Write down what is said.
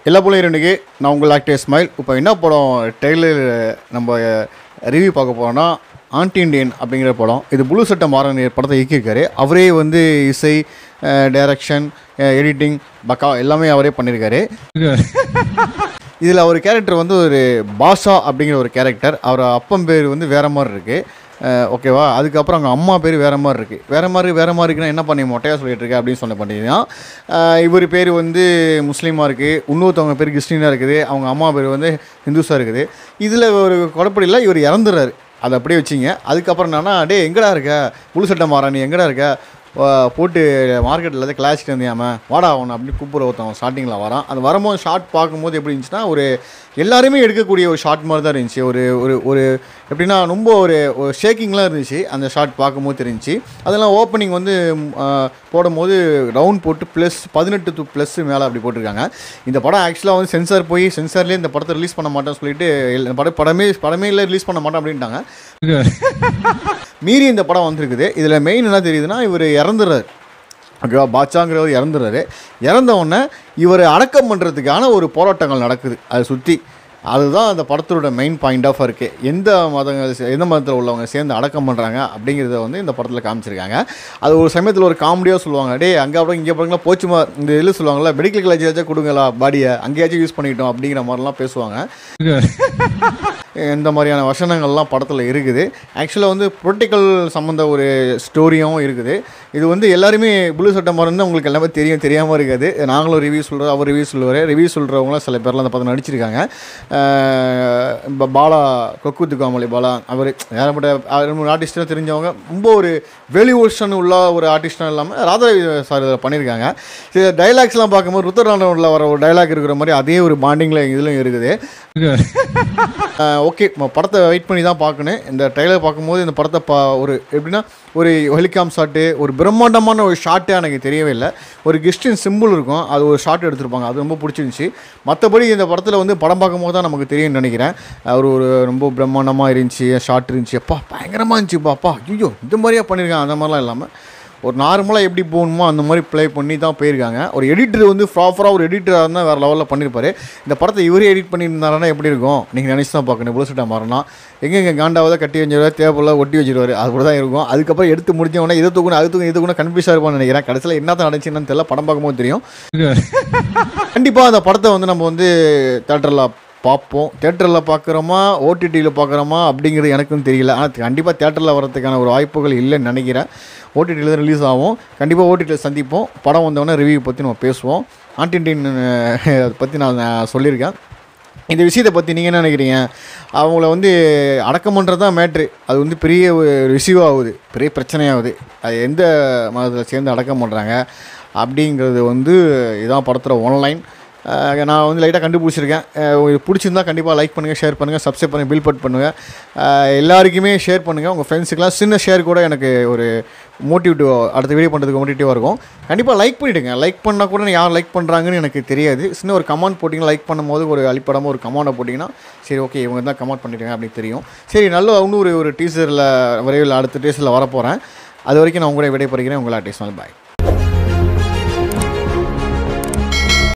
எல்லா போலையும் ரெண்டுக்கு நான் உங்கள் ஆக்டர் ஸ்மைல் இப்போ என்ன படம் ட்ரெய்லர் நம்ம ரிவ்யூ பார்க்க போகிறோம்னா ஆன்டி இண்டியன் அப்படிங்கிற படம் இது புளு சட்ட மாறன் படத்தை இயக்கியிருக்காரு அவரே வந்து இசை டைரக்ஷன் எடிட்டிங் பக்கா எல்லாமே அவரே பண்ணியிருக்காரு இதில் ஒரு கேரக்டர் வந்து ஒரு பாஷா அப்படிங்கிற ஒரு கேரக்டர் அவர் அப்பன் பேர் வந்து வேற மாதிரி இருக்குது ஓகேவா அதுக்கப்புறம் அவங்க அம்மா பேர் வேற மாதிரி இருக்குது வேற மாதிரி வேற மாதிரி இருக்குன்னா என்ன பண்ணி மொட்டையாக சொல்லிட்டு இருக்க அப்படின்னு சொன்ன பண்ணிங்கன்னா இவர் பேர் வந்து முஸ்லீமாக இருக்குது இன்னொருத்தவங்க பேர் கிறிஸ்டினாக இருக்குது அவங்க அம்மா பேர் வந்து ஹிந்துஸாக இருக்குது இதில் ஒரு குழப்படியில் இவர் இறந்துறாரு அதை அப்படியே வச்சிங்க அதுக்கப்புறம் என்னன்னா டே எங்கடா இருக்க புழு சட்டை மாறா நீ எங்கடா இருக்க வா- போட்டு மார்க்கெட்டில் வந்து கிளாச்சிட்டு வந்தியாம வாடா அவனை அப்படின்னு கூப்பிட்ற ஒருத்தவன் ஸ்டார்டிங்கில் வரான் அது வரும்போது ஷார்ட் பார்க்கும்போது எப்படி இருந்துச்சுன்னா ஒரு எல்லாருமே எடுக்கக்கூடிய ஒரு ஷார்ட் மாதிரி தான் இருந்துச்சு ஒரு ஒரு ஒரு எப்படின்னா ரொம்ப ஒரு ஒரு ஷேக்கிங்லாம் இருந்துச்சு அந்த ஷார்ட் பார்க்கும்போது தெரிஞ்சுச்சு அதெல்லாம் ஓப்பனிங் வந்து ம், ஆ, போடும்போது ரவுண்ட் போட்டு ப்ளஸ் பதினெட்டு டு ப்ளஸ் மேலே அப்படி போட்டிருக்காங்க இந்த படம் ஆக்சுவலாக வந்து சென்சார் போய் சென்சார்லேயே இந்த படத்தை ரிலீஸ் பண்ண மாட்டேன்னு சொல்லிட்டு இந்த படம் படமே படமே இல்லை ரிலீஸ் பண்ண மாட்டேன் அப்படின்ட்டாங்க மீறி இந்த படம் வந்திருக்குது இதில் மெயின் என்ன தெரியுதுன்னா இவர் இறந்துறாரு ஓகேவா பாட்சாங்கிறவர் இறந்துறாரு இறந்த உடனே இவர் அடக்கம் பண்ணுறதுக்கான ஒரு போராட்டங்கள் நடக்குது அதை சுற்றி அதுதான் அந்த படத்தோட மெயின் பாயிண்ட் ஆஃப் இருக்குது எந்த மதங்கள் சே- எந்த மதத்தில் உள்ளவங்க சேர்ந்து அடக்கம் பண்ணுறாங்க அப்படிங்கிறத வந்து இந்த படத்தில் காமிச்சிருக்காங்க அது ஒரு சமயத்தில் ஒரு காமெடியாக சொல்லுவாங்க டேய் அங்கே அப்புறம் இங்கே அப்புறம் போச்சுமா இந்த இதில் சொல்லுவாங்கல்ல மெடிக்கல் காலேஜாச்சும் கொடுங்களா பாடியை அங்கேயாச்சும் யூஸ் பண்ணிக்கிட்டோம் அப்படிங்கிற மாதிரிலாம் பேசுவாங்க இந்த மாதிரியான வசனங்கள்லாம் படத்தில் இருக்குது ஆக்சுவலாக வந்து பொலிட்டிக்கல் சம்மந்த ஒரு ஸ்டோரியும் இருக்குது இது வந்து எல்லாருமே புளு சட்டம் மருந்து உங்களுக்கு எல்லாமே தெரியும் தெரியாமல் இருக்காது நாங்களும் ரிவ்யூ சொல்கிறோம் அவர் ரிவ்யூ சொல்லுவார் ரிவ்யூ சொல்கிறவங்களாம் சில பேர்லாம் அந்த படம் நடிச்சிருக்காங்க அஹ் இப்ப பாலா கொக்கு துக்காமலி பாலா அவர் ஏகப்பட்ட அவர் மூணு ஆர்டிஸ்ட்டும் தெரிஞ்சவங்க ரொம்ப ஒரு வெளி ஓஷன் உள்ள ஒரு ஆர்டிஸ்டும் இல்லாமல் ராதாரவி சார் இதில் பண்ணியிருக்காங்க சில டைலாக்ஸ்லாம் பார்க்கும்போது ருத்தராண்டனில் வர ஒரு டைலாக் இருக்கிற மாதிரி அதே ஒரு பாண்டிங்கில் இதுலையும் இருக்குது ஓகே படத்தை வெயிட் பண்ணி தான் பார்க்கணும் இந்த ட்ரெய்லர் பார்க்கும்போது இந்த படத்தை பா ஒரு எப்படின்னா ஒரு ஹெலிகாம் ஷாட்டு ஒரு பிரம்மாண்டமான ஒரு ஷாட்டே எனக்கு தெரியவே இல்லை ஒரு கிறிஸ்டின் சிம்பிள் இருக்கும் அது ஒரு ஷாட் எடுத்திருப்பாங்க அது ரொம்ப பிடிச்சிருந்துச்சி மற்றபடி இந்த படத்தில் வந்து படம் பார்க்கும்போது தான் நமக்கு தெரியும்னு நினைக்கிறேன் அவர் ஒரு ரொம்ப பிரம்மாண்டமாக இருந்துச்சு ஷாட் இருந்துச்சு அப்பா பயங்கரமாக இருந்துச்சுப்பா அப்பா ஐயோ இந்த மாதிரியா பண்ணியிருக்காங்க அந்த மாதிரிலாம் இல்லாமல் ஒரு நார்மலாக எப்படி போகணுமோ அந்த மாதிரி ப்ளே பண்ணி தான் போயிருக்காங்க ஒரு எடிட்டர் வந்து ப்ராப்பராக ஒரு எடிட்டராக இருந்தால் வேறு லெவலில் பண்ணியிருப்பாரு இந்த படத்தை இவரே எடிட் பண்ணியிருந்தாருன்னா எப்படி இருக்கும் நீங்கள் நினச்சி தான் பார்க்கணும் புதுசிட்டா மாறினா எங்கெங்கே காண்டாவதை கட்டி வச்சிருவாரு தேவையில்ல ஒட்டி வச்சிருவாரு அது கூட தான் இருக்கும் அதுக்கப்புறம் எடுத்து முடிஞ்ச உடனே இதை தூக்கணும் அது தூக்கணும் இது கூட கன்ஃபியூஸாக இருப்பான்னு நினைக்கிறேன் கடைசியில் என்ன தான் நடந்துச்சுன்னு தெரியல படம் பார்க்கும்போது தெரியும் கண்டிப்பாக அந்த படத்தை வந்து நம்ம வந்து தேட்டரில் பார்ப்போம் தேட்டரில் பார்க்குறோமா ஓடிடியில் பார்க்குறோமா அப்படிங்கிறது எனக்கும் தெரியல ஆனால் கண்டிப்பாக தேட்டரில் வரதுக்கான ஒரு வாய்ப்புகள் இல்லைன்னு நினைக்கிறேன் ஓடிடியில் தான் ரிலீஸ் ஆகும் கண்டிப்பாக ஓடிடியில் சந்திப்போம் படம் வந்தோடனே ரிவ்யூ பற்றி நம்ம பேசுவோம் ஆன்டின்டின் அதை பற்றி நான் நான் சொல்லியிருக்கேன் இந்த விஷயத்தை பற்றி நீங்கள் என்ன நினைக்கிறீங்க அவங்கள வந்து அடக்கம் பண்ணுறது தான் மேட்ரு அது வந்து பெரிய ஒரு ரிசீவ் ஆகுது பெரிய பிரச்சனையாகுது அது எந்த மதத்தில் சேர்ந்து அடக்கம் பண்ணுறாங்க அப்படிங்கிறது வந்து இதான் படத்தில் ஒன்லைன் நான் வந்து லைட்டாக கண்டுபிடிச்சிருக்கேன் அஹ் உங்களுக்கு பிடிச்சிருந்தா கண்டிப்பாக லைக் பண்ணுங்கள் ஷேர் பண்ணுங்கள் சப்ஸ்கிரைப் பண்ணுங்கள் பில் பட் பண்ணுங்கள் அஹ் எல்லாருக்குமே ஷேர் பண்ணுங்கள் உங்கள் ஃப்ரெண்ட்ஸுக்கெலாம் சின்ன ஷேர் கூட எனக்கு ஒரு மோட்டிவேட்டிவ் அடுத்த வீடியோ பண்ணுறதுக்கு மோட்டிவேட்டிவாக இருக்கும் கண்டிப்பாக லைக் பண்ணிவிடுங்க லைக் பண்ணால் கூட யார் லைக் பண்ணுறாங்கன்னு எனக்கு தெரியாது சின்ன ஒரு கமெண்ட் போட்டிங்கன்னா லைக் பண்ணும்போது ஒரு அழிப்படாமல் ஒரு கமெண்ட்டை போட்டிங்கன்னா சரி ஓகே இவங்க தான் கமெண்ட் பண்ணிட்டாங்க அப்படின்னு தெரியும் சரி நல்ல இன்னும் ஒரு ஒரு டீசரில் விரைவில் அடுத்த டீசரில் வரப்போகிறேன் அது வரைக்கும் நான் உங்களை விடைபெறுகிறேன் உங்களை ஆர்டிஸ்ட் பாய்